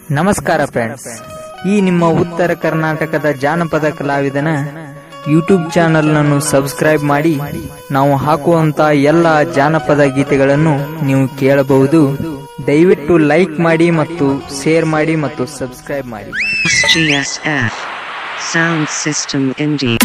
ನಮಸ್ಕಾರ ಫ್ರೆಂಡ್ಸ್ ಈ ನಿಮ್ಮ ಉತ್ತರ ಕರ್ನಾಟಕದ ಜಾನಪದ ಕಲಾವಿದನ ಯೂಟ್ಯೂಬ್ ಚಾನೆಲ್ ಅನ್ನು ಸಬ್ಸ್ಕ್ರೈಬ್ ಮಾಡಿ ನಾವು ಹಾಕುವಂತ ಎಲ್ಲ ಜಾನಪದ ಗೀತೆಗಳನ್ನು ನೀವು ಕೇಳಬಹುದು ದಯವಿಟ್ಟು ಲೈಕ್ ಮಾಡಿ ಮತ್ತು ಶೇರ್ ಮಾಡಿ ಮತ್ತು ಸಬ್ಸ್ಕ್ರೈಬ್ ಮಾಡಿ SGSF. Sound System Indie.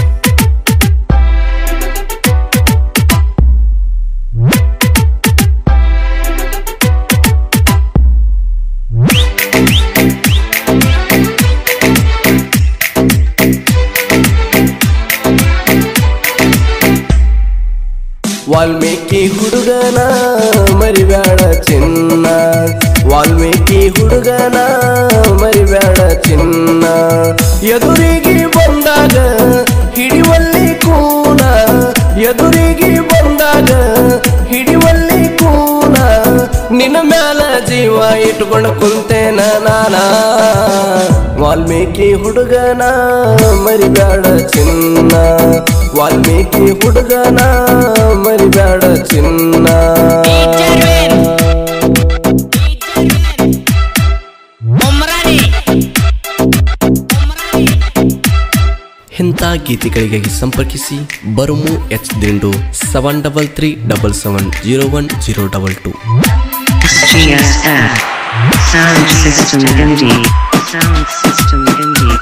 Valmiki ಹುಡುಗನ ಮರಿಬ್ಯಾಡ ಚಿನ್ನ ವಾಲ್ಮೀಕಿ ಹುಡುಗನ ಮರಿಬ್ಯಾಡ ಚಿನ್ನ ಎದುರಿಗೆ ಬಂದಾಗ ಹಿಡಿವಲ್ಲಿ ಕೂನ ಎದುರಿಗೆ ಬಂದಾಗ ಹಿಡಿವಲ್ಲಿ ಕೂನ ನಿನ್ನ ಮ್ಯಾಲ ಜೀವ ಇಟ್ಕೊಂಡು ಕುಂತೇನ ನಾನ ವಾಲ್ಮೀಕಿ ಹುಡುಗನ ಮರಿಬ್ಯಾಡ ಚಿನ್ನ ವಾಲ್ಮೀಕಿ ಹುಡುಗನ ಮರಿಬ್ಯಾಡ ಚಿನ್ನ ಇಂಥ ಗೀತೆಗಳಿಗಾಗಿ ಸಂಪರ್ಕಿಸಿ ಬರುಮು ಎಚ್ ದಿಂಡು seven double three double seven zero one zero double two SGSF. Sound System Indie. Sound System Indie.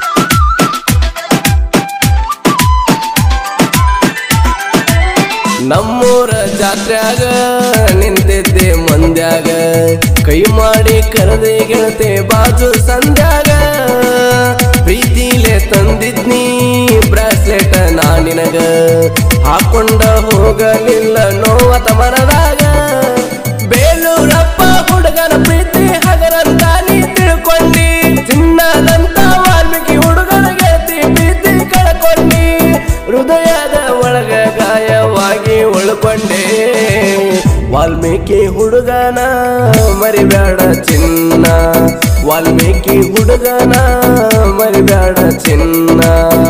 ನಮ್ಮೂರ ಜಾತ್ರ್ಯಾಗ ನಿಂತಿದ್ದೆ ಮಂದ್ಯಾಗ ಕೈ ಮಾಡಿ ಕರೆದೆ ಗೆಳತೆ ಬಾಜು ಸಂಧ್ಯಾಗ ಪ್ರೀತಿಲೆ ತಂದಿದ್ನಿ ಬ್ರಾಸ್ಲೆಟ್ ನಾ ನಿನಗ ಹಾಕೊಂಡ ಹೋಗಲಿಲ್ಲ ನೋವತ ಮನದಾಗ ಬೇಲೂರಪ್ಪ ಹುಡುಗನ ಪ್ರೀತಿ ಹಗರಂತ ನೀ ತಿಳ್ಕೊಂಡಿ ಚಿನ್ನದಂತ ವಾಲ್ಮೀಕಿ ಹುಡುಗನ ಗೆಳತಿ ಪ್ರೀತಿ ಕಳ್ಕೊಂಡಿ ಹೃದಯದ ಒಳಗ ಗಾಯವಾಗಿ ಉಳ್ಕೊಂಡೆ ವಾಲ್ಮೀಕಿ ಹುಡುಗನ ಮರಿಬ್ಯಾಡ ಚಿನ್ನ ವಾಲ್ಮೀಕಿ ಹುಡುಗನ ಮರಿಬ್ಯಾಡ ಚಿನ್ನ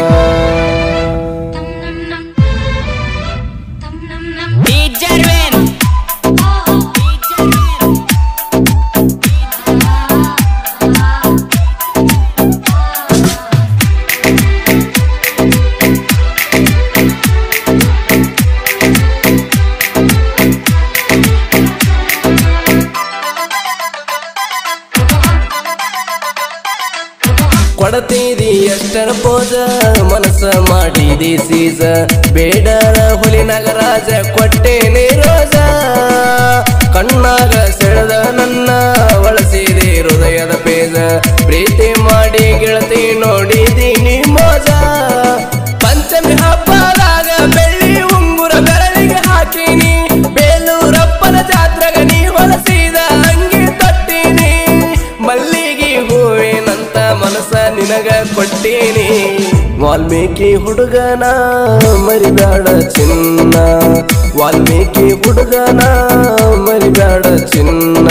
ಕೊಡತೀದಿ ಎಷ್ಟರ ಪೋಜ ಮನಸ್ಸ ಮಾಡಿದಿ ಸೀಸ ಬೇಡರ ಹುಲಿ ನಗರಾಜ ಕೊಟ್ಟೇನೆ ರೋಜ ಕಣ್ಣಾಗ ಸೆಳೆದ ನನ್ನ ಒಳಸಿದೆ ಹೃದಯದ ಪೇಜ ಪ್ರೀತಿ ಮಾಡಿ ಗೆಳತಿ ನೋಡಿದೀನಿ ಮೋಜ ಪಂಚಮಿ ಹಬ್ಬದಾಗ ಬೆಳ್ಳಿ ಉಂಗುರ ಬೆರಳಿಗೆ ಹಾಕಿನಿ ಬೇಲೂರಪ್ಪನ ಜಾತ್ರೆಗ ನೀ ಹೊಲಸಿದ ಅಂಗಿ ತೊಟ್ಟಿನಿ ಮಲ್ಲಿಗೆ ಹೂವಿನಂತ ಮನಸ್ಸ ನಿನಗ ಕೊಟ್ಟೀನಿ ವಾಲ್ಮೀಕಿ ಹುಡುಗನ ಮರಿಬ್ಯಾಡ ಚಿನ್ನ ವಾಲ್ಮೀಕಿ ಹುಡುಗನ ಮರಿಬ್ಯಾಡ ಚಿನ್ನ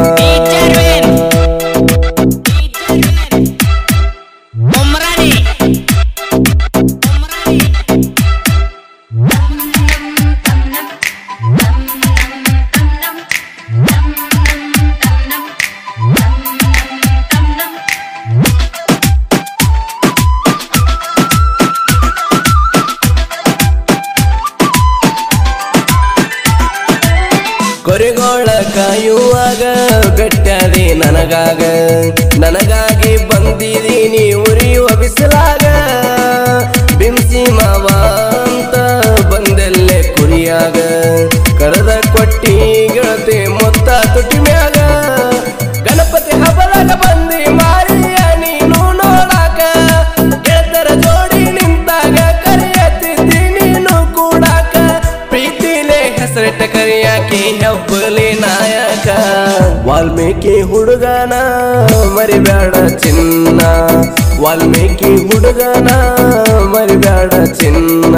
ಕೊರಿಗೋಳ ಕಾಯುವಾಗ ಬೆಟ್ಟದಿ ನನಗಾಗ ನನಗಾಗಿ ಬಂದಿದೀನಿ ಉರಿಯುವ ಬಿಸಿಲಾಗ ಬಿಂಸಿ ಮಾವ ಅಂತ ಬಂದೆಲ್ಲೆ ಕುರಿಯಾಗ ಕರೆದ ಕೊಟ್ಟಿ ಗೆಳತಿ ಮೊತ್ತ ತುಟಿ ಮ್ಯಾಗ ಗಣಪತಿ ಹಬ್ಬದಾಗ ಬಂದಿ ಮಾರಿಯ ನೀನು ನೋಡಾಕ ಗೆಳತರ ಜೋಡಿ ನಿಂತಾಗ ಕರೆಯತ್ತಿದ್ದಿ ನೀನು ಕೂಡಾಕ ಪ್ರೀತಿಲೆ ಹೆಸರಿಟ್ಟ ಕರಿಯಾಕಿ ಹೆಬ್ಬಲಿ ನಾಯಕ ವಾಲ್ಮೀಕಿ ಹುಡುಗನ ಮರಿಬ್ಯಾಡ ಚಿನ್ನ ವಾಲ್ಮೀಕಿ ಹುಡುಗನ ಮರಿಬ್ಯಾಡ ಚಿನ್ನ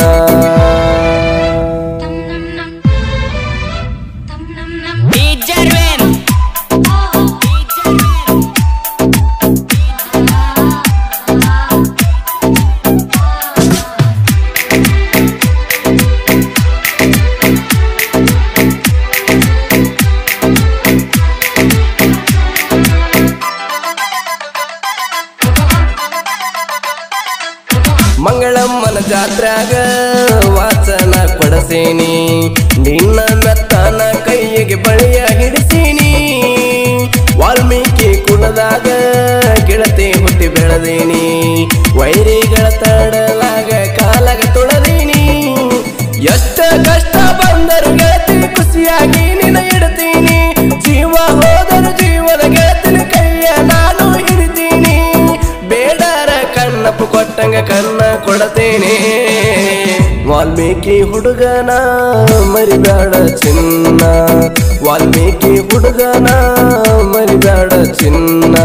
ಜಾತ್ರ್ಯಾಗ ವಾಚನ ಕೊಡಸೇನಿ ನಿನ್ನ ಮೆತ್ತನ ಕೈಯಿಗೆ ಬಳಿಯ ಹಿಡಿಸೀನಿ ವಾಲ್ಮೀಕಿ ಕುಲದಾಗ ಗೆಳತಿ ಹುಟ್ಟಿ ಬೆಳೆದೀನಿ ವೈರಿಗಳ ತಡಲಾಗ ಕಾಲಾಗ ತೊಳೆದೀನಿ ಎಷ್ಟ ಕಷ್ಟ ಬಂದರು ಗೆಳತಿ ಖುಷಿಯಾಗಿ ನಿನ್ನ ಇಡ್ತೀನಿ ಜೀವ ಹೋದರು ಜೀವದ ಗೆಳತಿನ ಕೈಯ ನಾನು ಹಿಡಿತೀನಿ ಬೇಡರ ಕಣ್ಣಪ್ಪು ಕೊಟ್ಟಂಗ ಕನ್ನ ಕೊಡತೇನೆ ವಾಲ್ಮೀಕಿ ಹುಡುಗನ ಮರಿಬೇಡ ಚಿನ್ನ ವಾಲ್ಮೀಕಿ ಹುಡುಗನ ಮರಿಬೇಡ ಚಿನ್ನ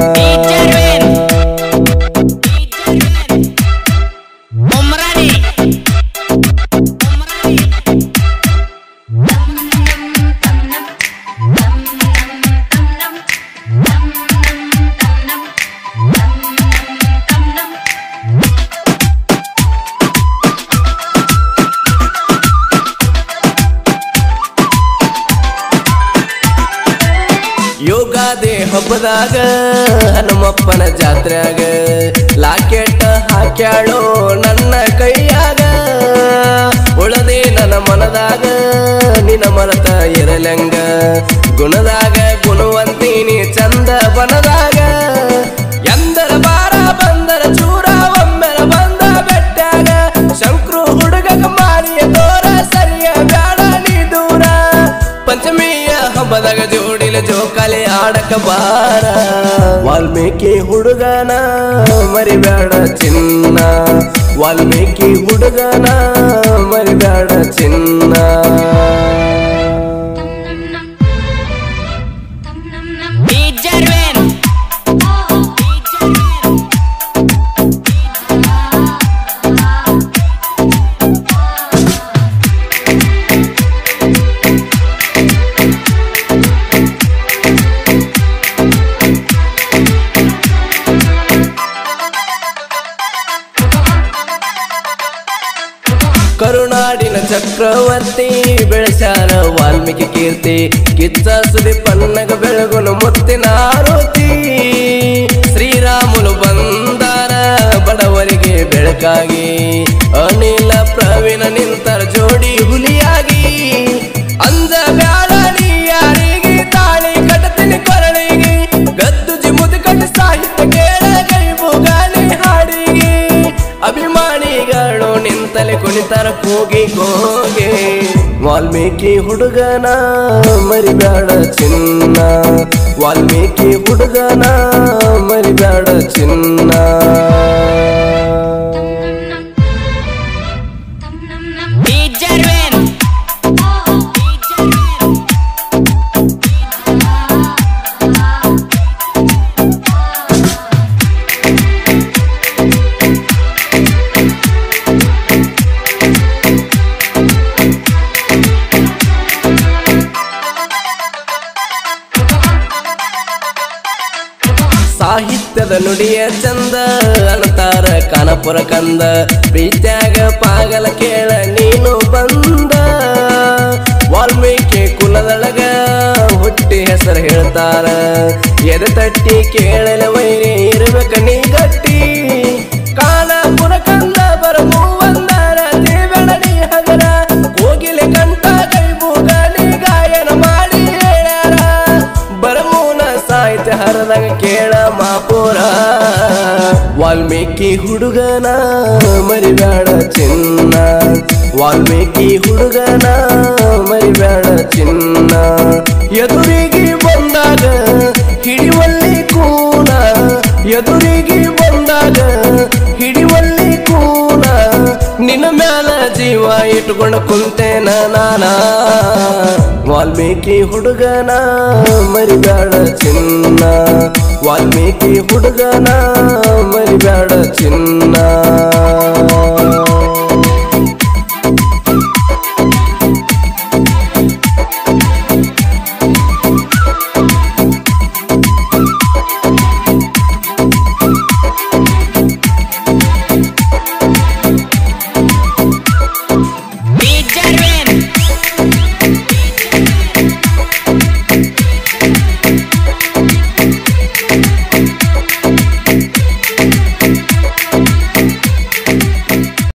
ಉಮ್ರಾಣಿ ಯೋಗಾದಿ ಹಬ್ಬದಾಗ ಹನುಮಪ್ಪನ ಜಾತ್ರ್ಯಾಗ ಲಾಕೆಟ್ ಹಾಕ್ಯಾಳೋ ನನ್ನ ಕೈಯಾಗ ಉಳದೆ ನನ್ನ ಮನದಾಗ ನಿನ್ನ ಮರತ ಇರಲಂಗ ಗುಣದಾಗ ಗುಣವಂತೀನಿ ಚಂದ ಬನದಾಗ ಎಂದರ ಬಾರ ಬಂದರ ಚೂರ ಒಮ್ಮೆರ ಬಂದ ಬೆಟ್ಟಾಗ ಶಂಕ್ರು ಹುಡುಗಗ ಮಾರಿಯ ತೋರ ಸರಿಯ ಬ್ಯಾಡ ನೀ ದೂರ ಪಂಚಮಿಯ ಹಬ್ಬದಾಗ ಜೋಡಿಲ ಜೋಕಾಲಿ ಆಡಕ ಬಾರ ವಾಲ್ಮೀಕಿ ಹುಡುಗನ ಮರಿಬೇಡ ಚಿನ್ನ ವಾಲ್ಮೀಕಿ ಹುಡುಗನ ಮರಿಬೇಡ ಚಿನ್ನ ಬೀಜರ್ವೇನ್ ಕರುನಾಡಿನ ಚಕ್ರವರ್ತಿ ಬೆಳೆಸಾರ ವಾಲ್ಮೀಕಿ ಕೀರ್ತಿ ಕಿಚ್ಚ ಸುದಿ ಪನ್ನಗ ಬೆಳಗುನು ಮುತ್ತಿನ ಆರೋತಿ ಶ್ರೀರಾಮುಲು ಬಂದಾರ ಬಡವರಿಗೆ ಬೆಳಕಾಗಿ ಅನಿಲ ಪ್ರವೀಣ ನಿಂತರ ಜೋಡಿ ಹುಲಿಯಾಗಿ ಅಂಜ ಬ್ಯಾಡ ನೀ ಯಾರಿಗೆ ತಾಳಿ ಕಟ್ಟತೀನಿ ಕೊರಳಿಗೆ ಗದ್ದು ಜಿಮುದು ಕಟ್ಟಿ ಸಾಹಿತ್ಯ ಕೇಳ ಕೈ ಬುಗಾಲಿ ಹಾಡಿಗೆ ಅಭಿಮಾನಿಗಳು ನಿಂತಲೆ ಕುಣಿತರ ಕೂಗಿ ಹೋಗೆ ವಾಲ್ಮೀಕಿ ಹುಡುಗನ ಮರಿಬೇಡ ಚಿನ್ನ ವಾಲ್ಮೀಕಿ ಹುಡುಗನ ಮರಿಬೇಡ ಚಿನ್ನ ಬೀಜರ್ವೇನ್ ಸಾಹಿತ್ಯದ ನುಡಿಯ ಚಂದ ಅಣತಾರ ಕಾನಪುರ ಕಂದ ಪ್ರೀತ್ಯಾಗ ಪಾಗಲ ಕೇಳ ನೀನು ಬಂದ ವಾಲ್ಮೀಕಿ ಕುಲದೊಳಗ ಹುಟ್ಟಿ ಹೆಸರು ಹೇಳ್ತಾರ ಎದೆ ತಟ್ಟಿ ಕೇಳಲ ವೈರಿ ಇರ್ಬೇಕ ನೀ ಗಟ್ಟಿ ಕಾನಪುರ ಕಂದ ಬರ ಮೂವಂದರ ದೇವಣ ನೀ ಹಗರ ಕೋಗಿಲೆ ಕಂಠ ಕೈ ಬೂಗಲಿ ಗಾಯನ ಮಾಡಿ ಹೇಳ್ಯಾರ ಬರಮೂನ ಸಾಹಿತ್ಯ ಹರದಂಗ ಕೇಳ ಮಾಪುರ ವಾಲ್ಮೀಕಿ ಹುಡುಗನ ಮರಿಬೇಡ ಚಿನ್ನ ವಾಲ್ಮೀಕಿ ಹುಡುಗನ ಮರಿಬೇಡ ಚಿನ್ನ ಎದುರಿಗೆ ಬಂದಾಗ ಹಿಡಿವಲ್ಲಿ ಕೂನ ಎದುರಿಗೆ ಬಂದಾಗ ಹಿಡಿವಲ್ಲಿ ಕೂನ ನಿನ್ನ ಮ್ಯಾಲ ಜೀವ ಇಟ್ಕೊಂಡು ಕುಂತೇನ ನಾನ ವಾಲ್ಮೀಕಿ ಹುಡುಗನ ಮರಿಬೇಡ ಚಿನ್ನ ವಾಲ್ಮೀಕಿ ಹುಡುಗನ ಮರಿಬೇಡ ಚಿನ್ನ